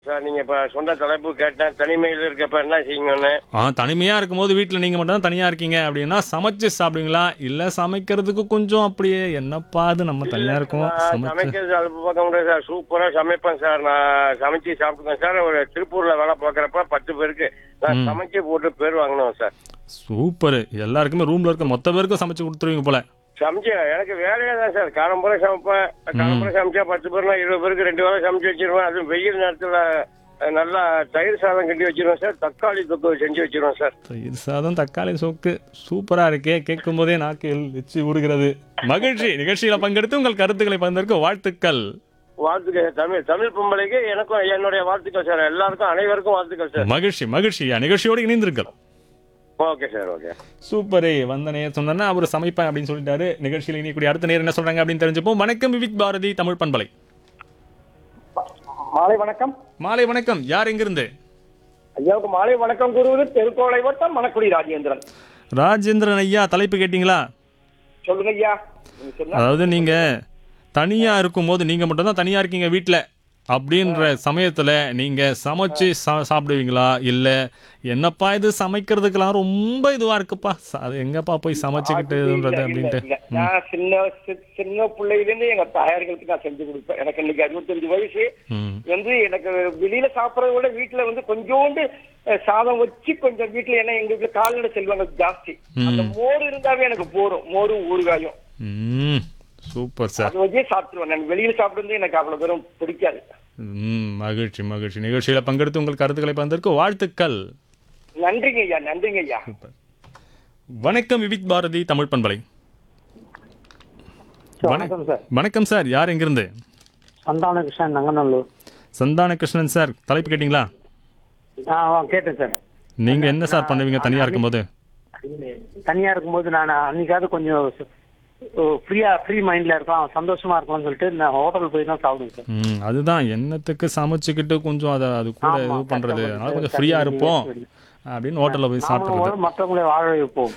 Sir நீங்க இப்ப சொன்ன தலைப்பு கேட்டேன் தனிமையில் இருக்கப்ப என்ன செய்யணும்னு ஆ தனிமையா இருக்கும்போது வீட்டில் நீங்க மட்டும் தான் தனியா இருக்கீங்க அப்படின்னா சமைச்சு சாப்பிடுவீங்களா இல்ல சமைக்கிறதுக்கு கொஞ்சம் அப்படியே என்னப்பா அது நம்ம தனியா இருக்கோம் நான் சமைச்சு சமைக்கிறது அது பார்க்க முடியாது சார் சூப்பரா சமைப்பேன் சார் நான் சமைச்சு சாப்பிட்டுக்கேன் சார் ஒரு திருப்பூர்ல வேலை பார்க்கறப்ப பத்து பேருக்கு நான் சமைச்சு போட்டு பேர் வாங்கினோம் சார் சூப்பர் எல்லாருக்குமே ரூம்ல இருக்க மொத்த பேருக்கும் சமைச்சு கொடுத்துருவீங்க போல சமைச்சு எனக்கு வேலையே தான் சார் காலம்புரை சமைப்பேன் காலம்புரை சமைச்சா பத்து பேர்னா இருபது பேருக்கு ரெண்டு வேலை சமைச்சு வச்சிருவேன் அதுவும் வெயில் நேரத்துல அஹ், நல்லா தயிர் சாதம் கட்டி வச்சிருவேன் சார் தக்காளி தொக்கு செஞ்சு வச்சிருவேன் சார் தயிர் சாதம் தக்காளி சோக்கு சூப்பரா இருக்கே கேட்கும் போதே நாக்கு எச்சு ஊறுகிறது மகிழ்ச்சி நிகழ்ச்சியில பங்கெடுத்து உங்கள் கருத்துக்களை பகிர்ந்ததற்கு வாழ்த்துக்கள் வாழ்த்துக்கள் தமிழ் தமிழ் பொம்பளைக்கு எனக்கும் என்னுடைய வாழ்த்துக்கள் சார் எல்லாருக்கும் அனைவருக்கும் வாழ்த்துக்கள் சார் மகிழ்ச்சி மகிழ்ச்சி நிகழ்ச்சியோடு இணைந்திருங்கள் ஓகே சார் ஓகே சூப்பரே வந்தனே சொன்னா அவர் சமைப்பேன் அப்படின்னு சொல்லிட்டாரு நிகழ்ச்சியில் இணையக்கூடிய அடுத்த நேரம் என்ன சொல்றாங்க அப்படின்னு தெரிஞ்சுப்போம் வணக்கம் விவிக் பாரதி தமிழ் பண்பலை மாலை வணக்கம் மாலை வணக்கம் யார் எங்கிருந்து ஐயாவுக்கு மாலை வணக்கம் கூறுவது தெருக்கோளை வட்டம் மணக்குடி ராஜேந்திரன் ராஜேந்திரன் ஐயா தலைப்பு கேட்டிங்களா சொல்லுங்க ஐயா நீங்க சொன்னா அதாவது நீங்க தனியா இருக்கும்போது நீங்க மட்டும் தான் தனியா இருக்கீங்க வீட்ல அப்படின்ற சமயத்துல நீங்க சமைச்சு சா- சாப்பிடுவீங்களா இல்ல என்னப்பா இது சமைக்கிறதுக்கெல்லாம் ரொம்ப இதுவா இருக்குப்பா ச- அது எங்கப்பா போய் சமைச்சுக்கிட்டு இல்ல, இதுன்றது இல்ல, அப்படின்ட்டு இல்ல. நான் சின்ன சி- சின்ன பிள்ளையிலேருந்து எங்க தாயார்களுக்கு நான் செஞ்சு கொடுப்பேன் எனக்கு இன்னைக்கு அறுபத்தஞ்சு வயசு ம் வந்து எனக்கு வெளியில சாப்பிடறத விட வீட்டுல வந்து கொஞ்சோண்டு அஹ், சாதம் வச்சு கொஞ்சம் வீட்டுல ஏன்னா எங்க வீட்டுல கால்நடை செல்வாங்க ஜாஸ்தி அந்த மோர் இருந்தாவே எனக்கு போரும் மோரும் ஊறுகாயும் ம் சூப்பர் சார் அது வச்சே சாப்பிட்டுருவேன் நான் வெளியில சாப்பிடுறது எனக்கு அவ்வளவு தூரம் பிடிக்காது ம் மகிழ்ச்சி மகிழ்ச்சி நிகழ்ச்சியில பங்கெடுத்து உங்கள் கருத்துக்களை பகிர்ந்ததற்கு வாழ்த்துக்கள் நன்றிங்க ஐயா நன்றிங்க ஐயா வணக்கம் விவிக் பாரதி தமிழ் பண்பலை வணக்கம் சார் வணக்கம் சார் யார் எங்கிருந்து சந்தான கிருஷ்ணன் நங்கநல்லூர் சந்தான கிருஷ்ணன் சார் தலைப்பு கேட்டிங்களா ஆ ஆ, கேட்டேன் சார் நீங்க என்ன சார் பண்ணுவீங்க தனியா இருக்கும்போது தனியா இருக்கும்போது நான் அன்னைக்காவது கொஞ்சம் ஃப்ரீயா ஃப்ரீ மைண்ட்ல இருக்கலாம் சந்தோஷமா இருக்கலாம்னு சொல்லிட்டு நான் ஹோட்டல் போய் தான் சாப்பிடுவேன் சார் ம் அதுதான் என்னத்துக்கு சமைச்சுக்கிட்டு கொஞ்சம் அதை அது கூட ஆமா, இது பண்றது கஷ்டப்பட்டு அதனால கொஞ்சம் ஃப்ரீயா தண்ணி இருப்போம் வெளியே அப்படின்னு ஹோட்டல்ல போய் சாப்பிட்டுறது நாமளும் மற்றவங்களை வாழ வைப்போம்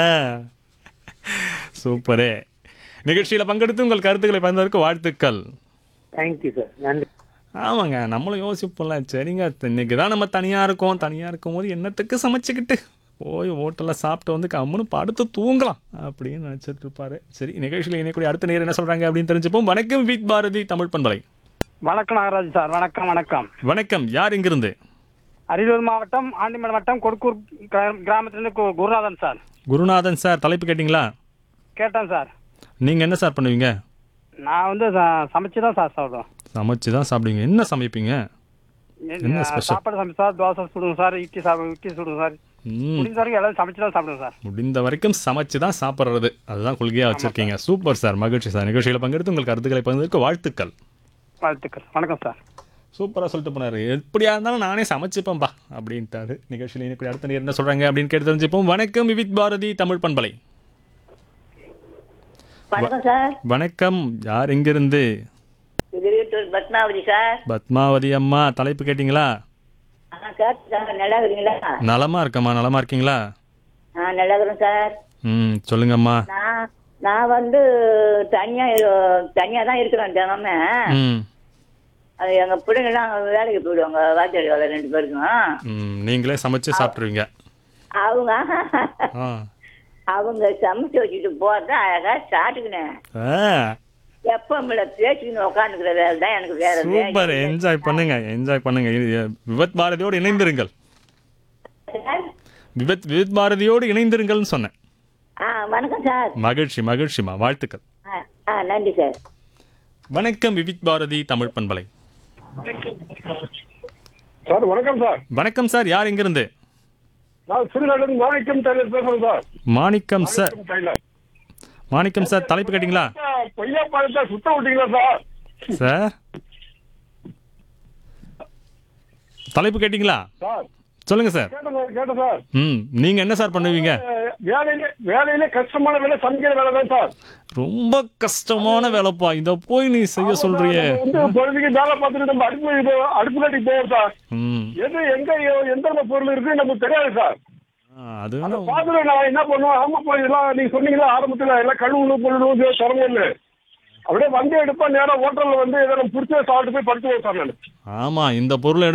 சூப்பரே நிகழ்ச்சியில பங்கெடுத்து உங்கள் கருத்துக்களை பகிர்ந்ததற்கு வாழ்த்துக்கள் தேங்க்யூ சார் நன்றி ஆமாங்க நம்மளும் யோசிப்போம்ல சரிங்க இன்னைக்கு தான் நம்ம தனியாக இருக்கோம் தனியாக இருக்கும்போது என்னத்துக்கு சமைச்சுக்கிட்டு போய் ஹோட்டலில் சாப்பிட்டு வந்து கம்முன்னு படுத்து தூங்கலாம் அப்படின்னு நினச்சிட்டு இருப்பாரு சரி நிகழ்ச்சியில் இணையக்கூடிய அடுத்த நேரம் என்ன சொல்கிறாங்க அப்படின்னு தெரிஞ்சுப்போம் வணக்கம் வீக் பாரதி தமிழ் பண்பலை வணக்கம் நாகராஜ் சார் வணக்கம் வணக்கம் வணக்கம் யார் இங்கிருந்து அரியலூர் மாவட்டம் ஆண்டிமலை வட்டம் கொடுக்கூர் கிரா- கிராமத்திலிருந்து கு- குருநாதன் சார் குருநாதன் சார் தலைப்பு கேட்டிங்களா கேட்டேன் சார் நீங்கள் என்ன சார் பண்ணுவீங்க நான் வந்து ச- சமைச்சு தான் சார் சாப்பிடுவேன் சமைச்சு தான் சாப்பிடுவீங்க என்ன சமைப்பீங்க என்ன நான் special? சாப்பாடு சமைச்சு சார் தோசை சுடுவேன் சார் இட்லி சாப்பிடுவேன் இட்லி சுடுவேன் சார் ம் முடிஞ்ச வரைக்கும் எல்லாம் சமைச்சு தான் சாப்பிடுவேன் சார் முடிந்த வரைக்கும் சமைச்சு தான் சாப்பிட்றது அதுதான் கொள்கையாக வச்சுருக்கீங்க சூப்பர் சார் மகிழ்ச்சி சார் நிகழ்ச்சியில் பங்கெடுத்து உங்கள் கருத்துக்களை பகிர்ந்ததற்கு வாழ்த்துக்கள் வாழ்த்துக்கள் வணக்கம் சார் சூப்பராக சொல்லிட்டு போனாரு எப்படியா இருந்தாலும் நானே சமைச்சுப்பேன்பா அப்படின்ட்டாரு நிகழ்ச்சியில் இன்னைக்கு அடுத்த நேரம் என்ன சொல்றாங்க அப்படின்னு கேட்டு தெரிஞ்சுப்போம் வணக்கம் விவிக் பாரதி தமிழ் பண்பலை வணக்கம் சார் வணக்கம் யார் எங்கிருந்து திருவிட்டூர் பத்மாவதி சார் பத்மாவதி அம்மா தலைப்பு கேட்டிங்களா ஆ கேட்டு சார் நல்லா இருக்கிறீங்களா நலமா இருக்கம்மா நலமா இருக்கீங்களா ஆ நல்லா இருக்கிறேன் சார் ம் சொல்லுங்கம்மா நான் நான் வந்து தனியா தனியா தான் இருக்கிறேன் தினமே ம் அது எங்க பிள்ளைங்கலாம் வேலைக்கு போயிடுவாங்க வாத்தியாடி வேலை ரெண்டு பேருக்கும் ம் நீங்களே சமைச்சு சாப்பிட்ருவீங்க அவங்க ஆ அவங்க சமைச்சு வச்சுட்டு போறத அழகா சாப்பிட்டுக்கினேன் ஆ எப்போ நம்மள பேசிக்கின்னு உட்காந்துக்கிற வேலை தான் எனக்கு வேற சூப்பர் என்ஜாய் பண்ணுங்க என்ஜாய் பண்ணுங்க இது, விவத் பாரதியோடு இணைந்திருங்கள் சார் விவத் விவத் பாரதியோடு இணைந்திருங்கள்னு சொன்னேன் ஆ வணக்கம் சார் மகிழ்ச்சி மகிழ்ச்சிமா வாழ்த்துக்கள் ஆ ஆ நன்றி சார் வணக்கம் விவிக் பாரதி தமிழ் பண்பலை சார் வணக்கம் சார் வணக்கம் சார் யார் எங்கிருந்து நான் சிறுநாடு மாணிக்கம் டெய்லர் பேசுறேன் sir Manickam sir tailor Manickam sir தலைப்பு கேட்டிங்களா பொய்யா பழத்தை சுத்த விட்டீங்களா சார் சார் தலைப்பு கேட்டிங்களா சார் சொல்லுங்க சார் கேட்டேன் சார் கேட்டேன் சார் ம் நீங்க என்ன சார் பண்ணுவீங்க அஹ், வேலையில வேலையில கஷ்டமான வேலை சமைக்கிற வேலை தான் சார் ரொம்ப கஷ்டமான வேலைப்பா இத போய் நீ செய்ய சொல்றியே நம்ம வந்து பொழுதுக்கு வேலை பார்த்துட்டு நம்ம அடுப்பு இது- அடுப்பு கட்டி போவோம் சார் ம் எது எங்க எந்த பொருள் இருக்கு நமக்கு தெரியாது சார் ஆ, அது அந்த வேணா பாத்துல நான் என்ன பண்ணுவேன் ஆமா போய் இதெல்லாம் நீங்க சொன்னீங்களா ஆரம்பத்துல எல்லாம் கழுவுணும் பொழுது திறமைன்னு அப்படியே வண்டி எடுப்பா நேரம் ஹோட்டல்ல வந்து எதனா பிடிச்ச சாப்பிட்டு போய் படுத்துவோம் சார் நான் ஆமா இந்த பொருளை